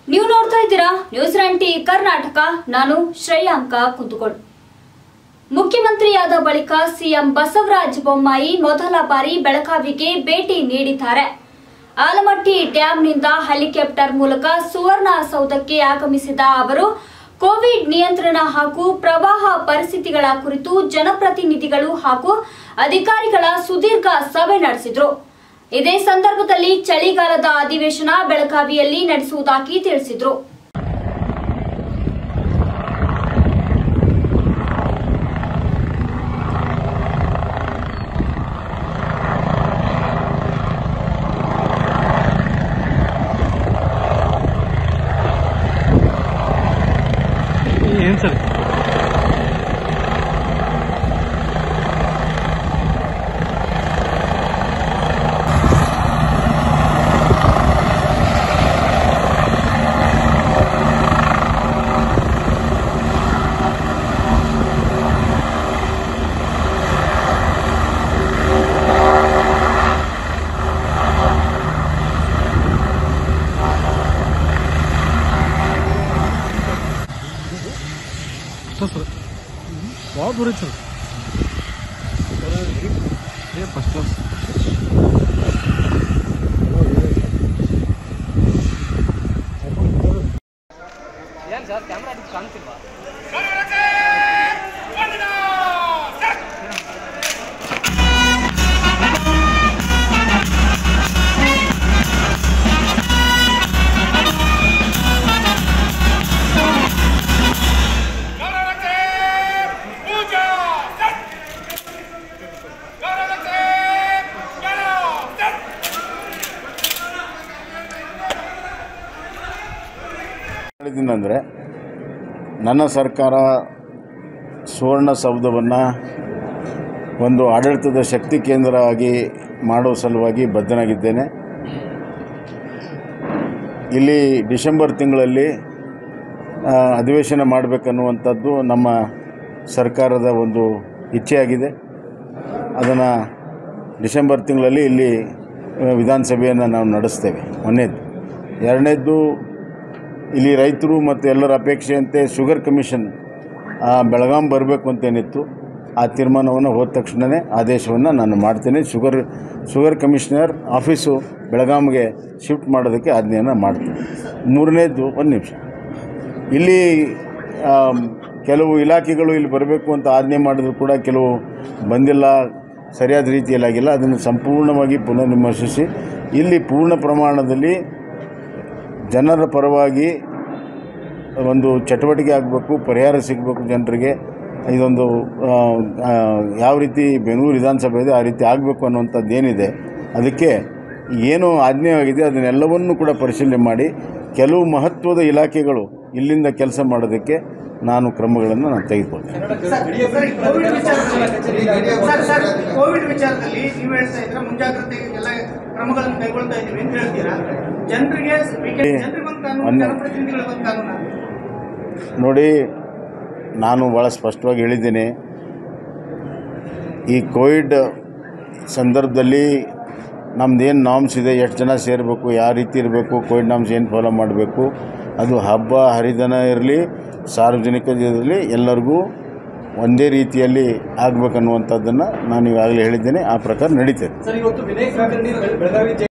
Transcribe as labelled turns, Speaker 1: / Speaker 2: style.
Speaker 1: ನೀವು ನೋಡ್ತಾ ಇದ್ದೀರಾ ನ್ಯೂಸ್ ನೈಂಟಿ ಕರ್ನಾಟಕ ನಾನು ಶ್ರೇಯಾಂಕ ಕುಂತುಕೋಳ್ ಮುಖ್ಯಮಂತ್ರಿಯಾದ ಬಳಿಕ ಸಿಎಂ ಬಸವರಾಜ ಬೊಮ್ಮಾಯಿ ಮೊದಲ ಬಾರಿ ಬೆಳಗಾವಿಗೆ ಭೇಟಿ ನೀಡಿದ್ದಾರೆ ಆಲಮಟ್ಟಿ ಡ್ಯಾಂನಿಂದ ಹೆಲಿಕಾಪ್ಟರ್ ಮೂಲಕ ಸುವರ್ಣ ಸೌಧಕ್ಕೆ ಆಗಮಿಸಿದ ಅವರು ಕೋವಿಡ್ ನಿಯಂತ್ರಣ ಹಾಗೂ ಪ್ರವಾಹ ಪರಿಸ್ಥಿತಿಗಳ ಕುರಿತು ಜನಪ್ರತಿನಿಧಿಗಳು ಹಾಗೂ ಅಧಿಕಾರಿಗಳ ಸುದೀರ್ಘ ಸಭೆ ನಡೆಸಿದ್ರು ಇದೇ ಸಂದರ್ಭದಲ್ಲಿ ಚಳಿಗಾಲದ ಅಧಿವೇಶನ ಬೆಳಗಾವಿಯಲ್ಲಿ ನಡೆಸುವುದಾಗಿ ತಿಳಿಸಿದ್ರು
Speaker 2: ಏನು ಸರ್ ಸರ್ ಸರ್ ಭಾಳ ದೂರ ಐತೆ ಸರ್ ಏ ಫಸ್ಟ್ ಕ್ಲಾಸ್
Speaker 3: ಏನ್ ಸರ್ ಕ್ಯಾಮ್ರಾ ಹಿಡಿದು ಕಾಣ್ತಿಲ್ವಾ
Speaker 4: ಕನ್ನಡಕ್ಕೆ ಪೂಜಾ ಕನ್ನಡಕ್ಕೆ ಜನ
Speaker 5: ಹೇಳಿದ್ದೀನಂದರೆ ನನ್ನ ಸರ್ಕಾರ ಸುವರ್ಣ ಸೌಧವನ್ನು ಒಂದು ಆಡಳಿತದ ಶಕ್ತಿ ಕೇಂದ್ರವಾಗಿ ಮಾಡುವ ಸಲುವಾಗಿ ಬದ್ಧನಾಗಿದ್ದೇನೆ ಇಲ್ಲಿ ಡಿಸೆಂಬರ್ ತಿಂಗಳಲ್ಲಿ ಆ, ಅಧಿವೇಶನ ಮಾಡಬೇಕನ್ನುವಂಥದ್ದು ನಮ್ಮ ಸರ್ಕಾರದ ಒಂದು ಇಚ್ಛೆಯಾಗಿದೆ ಅದನ್ನು ಡಿಸೆಂಬರ್ ತಿಂಗಳಲ್ಲಿ ಇಲ್ಲಿ ಆ, ವಿಧಾನಸಭೆಯನ್ನು ನಾವು ನಡೆಸ್ತೇವೆ ಒಂದನೇದು ಎರಡನೇದ್ದು ಇಲ್ಲಿ ರೈತರು ಮತ್ತು ಎಲ್ಲರ ಅಪೇಕ್ಷೆಯಂತೆ ಶುಗರ್ ಕಮಿಷನ್ ಆ, ಬೆಳಗಾಂ ಬರಬೇಕು ಅಂತೇನಿತ್ತು ಆ ತೀರ್ಮಾನವನ್ನು ಹೋದ ತಕ್ಷಣವೇ ಆದೇಶವನ್ನು ನಾನು ಮಾಡ್ತೇನೆ ಶುಗರ್ ಶುಗರ್ ಕಮಿಷನರ್ ಆಫೀಸು ಬೆಳಗಾಂಗೆ ಶಿಫ್ಟ್ ಮಾಡೋದಕ್ಕೆ ಆಜ್ಞೆಯನ್ನು ಮಾಡ್ತೀನಿ ಮೂರನೇದು ಒಂದು ನಿಮಿಷ ಇಲ್ಲಿ ಆಮ್, ಕೆಲವು ಇಲಾಖೆಗಳು ಇಲ್ಲಿ ಬರಬೇಕು ಅಂತ ಆಜ್ಞೆ ಮಾಡಿದ್ರು ಕೂಡ ಕೆಲವು ಬಂದಿಲ್ಲ ಸರಿಯಾದ ರೀತಿಯಲ್ಲಿ ಆಗಿಲ್ಲ ಅದನ್ನು ಸಂಪೂರ್ಣವಾಗಿ ಪುನರ್ವಿಮರ್ಶಿಸಿ ಇಲ್ಲಿ ಪೂರ್ಣ ಪ್ರಮಾಣದಲ್ಲಿ ಜನರ ಪರವಾಗಿ ಒಂದು ಚಟುವಟಿಕೆ ಆಗಬೇಕು ಪರಿಹಾರ ಸಿಗಬೇಕು ಜನರಿಗೆ ಇದೊಂದು ಆ, ಆ, ಯಾವ ರೀತಿ ಬೆಂಗಳೂರು ವಿಧಾನಸಭೆ ಇದೆ ಆ ರೀತಿ ಆಗಬೇಕು ಅನ್ನುವಂಥದ್ದು ಏನಿದೆ ಅದಕ್ಕೆ ಏನು ಆಜ್ಞೆ ಆಗಿದೆ ಅದನ್ನೆಲ್ಲವನ್ನೂ ಕೂಡ ಪರಿಶೀಲನೆ ಮಾಡಿ ಕೆಲವು ಮಹತ್ವದ ಇಲಾಖೆಗಳು ಇಲ್ಲಿಂದ ಕೆಲಸ ಮಾಡೋದಕ್ಕೆ ನಾನು ಕ್ರಮಗಳನ್ನು ನಾನು ತೆಗೆದುಕೊಳ್ತೇನೆ
Speaker 6: ಸರ್, ಕೋವಿಡ್ ವಿಚಾರದಲ್ಲಿ ಸರ್ ಸರ್ ಕೋವಿಡ್ ವಿಚಾರದಲ್ಲಿ ನೀವು ಹೇಳ್ತಾ ಇದ್ರೆ ಮುಂಜಾಗ್ರತೆ ಎಲ್ಲ ಕ್ರಮಗಳನ್ನು ಕೈಗೊಳ್ತಾ ಇದ್ದೀವಿ ಅಂತ ಹೇಳ್ತೀರಾ ಜನರಿಗೆ ಜನರಿಗೆ ಒಂದು ಕಾನೂನು
Speaker 5: ಒಂದು-
Speaker 6: ಜನಪ್ರತಿನಿಧಿಗಳಿಗೆ ಒಂದು ಕಾನೂನು
Speaker 5: ನೋಡಿ ನಾನು ಭಾಳ ಸ್ಪಷ್ಟವಾಗಿ ಹೇಳಿದ್ದೇನೆ ಈ ಕೋವಿಡ್ ಸಂದರ್ಭದಲ್ಲಿ ನಮ್ಮದೇನು ನಾಮ್ಸ್ ಇದೆ ಎಷ್ಟು ಜನ ಸೇರಬೇಕು ಯಾವ ರೀತಿ ಇರಬೇಕು ಕೋವಿಡ್ ನಾಮ್ಸ್ ಏನು ಫಾಲೋ ಮಾಡಬೇಕು ಅದು ಹಬ್ಬ ಹರಿದಿನ ಇರಲಿ ಸಾರ್ವಜನಿಕ ಇರಲಿ ಎಲ್ಲರಿಗೂ ಒಂದೇ ರೀತಿಯಲ್ಲಿ ಆಗಬೇಕನ್ನುವಂಥದ್ದನ್ನು ನಾನು ಈಗಾಗಲೇ ಹೇಳಿದ್ದೇನೆ ಆ ಪ್ರಕಾರ ನಡೀತದೆ
Speaker 3: ಸರ್ ಇವತ್ತು ವಿನಯ್ ಕುಲಕರ್ಣಿ ಬೆಳಗಾವಿ